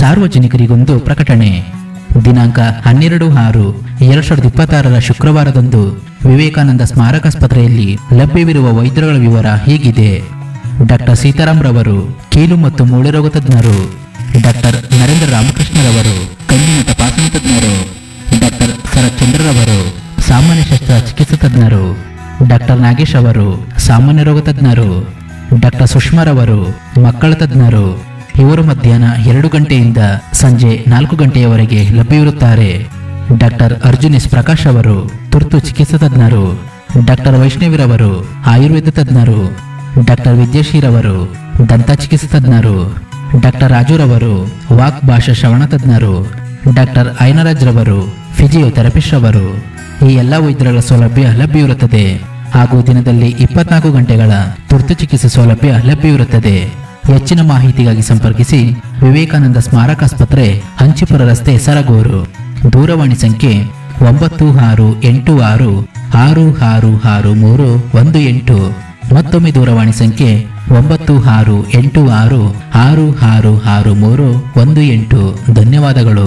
ಸಾರ್ವಜನಿಕರಿಗೊಂದು ಪ್ರಕಟಣೆ ದಿನಾಂಕ ಹನ್ನೆರಡು ಆರು ಎರಡ್ ಸಾವಿರದ ಇಪ್ಪತ್ತಾರರ ಶುಕ್ರವಾರದಂದು ವಿವೇಕಾನಂದ ಸ್ಮಾರಕಾಸ್ಪತ್ರೆಯಲ್ಲಿ ಲಭ್ಯವಿರುವ ವೈದ್ಯರುಗಳ ವಿವರ ಹೀಗಿದೆ ಡಾಕ್ಟರ್ ಸೀತಾರಾಮ್ ರವರು ಕೀಲು ಮತ್ತು ಮೂಳೆ ರೋಗ ತಜ್ಞರು ಡಾಕ್ಟರ್ ನರೇಂದ್ರ ರಾಮಕೃಷ್ಣರವರು ಕಣ್ಣಿನ ತಪಾಸಣಾ ತಜ್ಞರು ಡಾಕ್ಟರ್ ಶರತ್ಚಂದ್ರರವರು ಸಾಮಾನ್ಯ ಶಸ್ತ್ರ ಚಿಕಿತ್ಸಾ ತಜ್ಞರು ಡಾಕ್ಟರ್ ನಾಗೇಶ್ ಅವರು ಸಾಮಾನ್ಯ ರೋಗ ತಜ್ಞರು ಡಾಕ್ಟರ್ ಸುಷ್ಮಾರವರು ಮಕ್ಕಳ ತಜ್ಞರು ಇವರು ಮಧ್ಯಾಹ್ನ ಎರಡು ಗಂಟೆಯಿಂದ ಸಂಜೆ ನಾಲ್ಕು ಗಂಟೆಯವರೆಗೆ ಲಭ್ಯವಿರುತ್ತಾರೆ ಡಾಕ್ಟರ್ ಅರ್ಜುನ್ ಎಸ್ ಪ್ರಕಾಶ್ ಅವರು ತುರ್ತು ಚಿಕಿತ್ಸಾ ತಜ್ಞರು ಡಾಕ್ಟರ್ ವೈಷ್ಣವಿರವರು ಆಯುರ್ವೇದ ತಜ್ಞರು ಡಾಕ್ಟರ್ ವಿದ್ಯಾಶ್ರೀರವರು ದಂತ ಚಿಕಿತ್ಸಾ ತಜ್ಞರು ಡಾಕ್ಟರ್ ರಾಜುರವರು ವಾಕ್ ಭಾಷಾ ಶ್ರವಣ ತಜ್ಞರು ಡಾಕ್ಟರ್ ಐನರಾಜ್ ರವರು ಫಿಸಿಯೋಥೆರಪಿಸ್ಟ್ ರವರು ಈ ಎಲ್ಲ ವೈದ್ಯರುಗಳ ಸೌಲಭ್ಯ ಲಭ್ಯವಿರುತ್ತದೆ ಹಾಗೂ ದಿನದಲ್ಲಿ ಇಪ್ಪತ್ನಾಲ್ಕು ಗಂಟೆಗಳ ತುರ್ತು ಚಿಕಿತ್ಸೆ ಸೌಲಭ್ಯ ಲಭ್ಯವಿರುತ್ತದೆ ಹೆಚ್ಚಿನ ಮಾಹಿತಿಗಾಗಿ ಸಂಪರ್ಕಿಸಿ ವಿವೇಕಾನಂದ ಸ್ಮಾರಕಾಸ್ಪತ್ರೆ ಹಂಚಿಪುರ ರಸ್ತೆ ಸರಗೂರು ದೂರವಾಣಿ ಸಂಖ್ಯೆ ಒಂಬತ್ತು ಆರು ಎಂಟು ಆರು ಆರು ಆರು ಆರು ಮೂರು ಒಂದು ಎಂಟು ಮತ್ತೊಮ್ಮೆ ದೂರವಾಣಿ ಸಂಖ್ಯೆ ಒಂಬತ್ತು ಆರು ಎಂಟು ಆರು ಆರು ಆರು ಆರು ಮೂರು ಒಂದು ಎಂಟು ಧನ್ಯವಾದಗಳು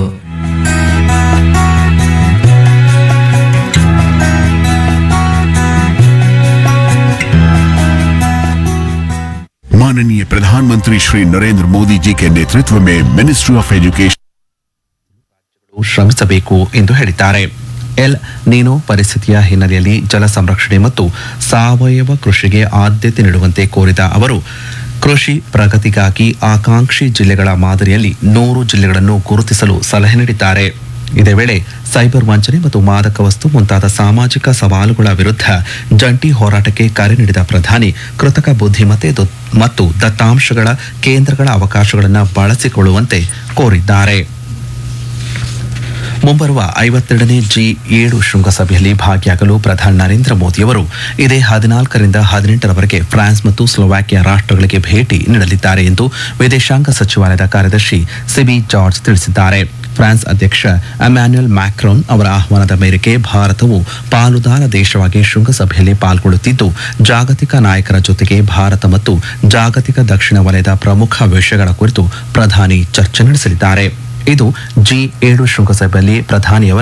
माननीय प्रधानमंत्री श्री नरेंद्र मोदी जी के नेतृत्व में मिनिस्ट्री ऑफ एजुकेशन ಶ್ರಮಿಸಬೇಕು ಎಂದು ಹೇಳಿದ್ದಾರೆ ಎಲ್ ನೀನೋ ಪರಿಸ್ಥಿತಿಯ ಹಿನ್ನೆಲೆಯಲ್ಲಿ ಜಲ ಸಂರಕ್ಷಣೆ ಮತ್ತು ಸಾವಯವ ಕೃಷಿಗೆ ಆದ್ಯತೆ ನೀಡುವಂತೆ ಕೋರಿದ ಅವರು ಕೃಷಿ ಪ್ರಗತಿಗಾಗಿ ಆಕಾಂಕ್ಷಿ ಜಿಲ್ಲೆಗಳ ಮಾದರಿಯಲ್ಲಿ ನೂರು ಜಿಲ್ಲೆಗಳನ್ನು ಗುರುತಿಸಲು ಸಲಹೆ ನೀಡಿದ್ದಾರೆ ಇದೇ ವೇಳೆ ಸೈಬರ್ ವಂಚನೆ ಮತ್ತು ಮಾದಕ ವಸ್ತು ಮುಂತಾದ ಸಾಮಾಜಿಕ ಸವಾಲುಗಳ ವಿರುದ್ಧ ಜಂಟಿ ಹೋರಾಟಕ್ಕೆ ಕರೆ ನೀಡಿದ ಪ್ರಧಾನಿ ಕೃತಕ ಬುದ್ಧಿಮತ್ತೆ ದು- ಮತ್ತು ದತ್ತಾಂಶಗಳ ಕೇಂದ್ರಗಳ ಅವಕಾಶಗಳನ್ನು ಬಳಸಿಕೊಳ್ಳುವಂತೆ ಕೋರಿದ್ದಾರೆ ಮುಂಬರುವ ಐವತ್ತೆರಡನೇ ಜಿ ಏಳು ಶೃಂಗಸಭೆಯಲ್ಲಿ ಭಾಗಿಯಾಗಲು ಪ್ರಧಾನಿ ನರೇಂದ್ರ ಮೋದಿಯವರು ಇದೇ ಹದಿನಾಲ್ಕರಿಂದ ಹದಿನೆಂಟರವರೆಗೆ ಫ್ರಾನ್ಸ್ ಮತ್ತು ಸ್ಲೋವಾಕಿಯಾ ರಾಷ್ಟ್ರಗಳಿಗೆ ಭೇಟಿ ನೀಡಲಿದ್ದಾರೆ ಎಂದು ವಿದೇಶಾಂಗ ಸಚಿವಾಲಯದ ಕಾರ್ಯದರ್ಶಿ ಸಿಬಿ ಜಾರ್ಜ್ ತಿಳಿಸಿದ್ದಾರೆ ಫ್ರಾನ್ಸ್ ಅಧ್ಯಕ್ಷ ಅಮ್ಯಾನ್ಯುಯಲ್ ಮ್ಯಾಕ್ರೋನ್ ಅವರ ಆಹ್ವಾನದ ಮೇರೆಗೆ ಭಾರತವು ಪಾಲುದಾರ ದೇಶವಾಗಿ ಶೃಂಗಸಭೆಯಲ್ಲಿ ಪಾಲ್ಗೊಳ್ಳುತ್ತಿದ್ದು ಜಾಗತಿಕ ನಾಯಕರ ಜೊತೆಗೆ ಭಾರತ ಮತ್ತು ಜಾಗತಿಕ ದಕ್ಷಿಣ ವಲಯದ ಪ್ರಮುಖ ವಿಷಯಗಳ ಕುರಿತು ಪ್ರಧಾನಿ ಚರ್ಚೆ ನಡೆಸಲಿದ್ದಾರೆ ಇದು ಜಿ ಏಳು ಶೃಂಗಸಭೆಯಲ್ಲಿ ಪ್ರಧಾನಿಯವರ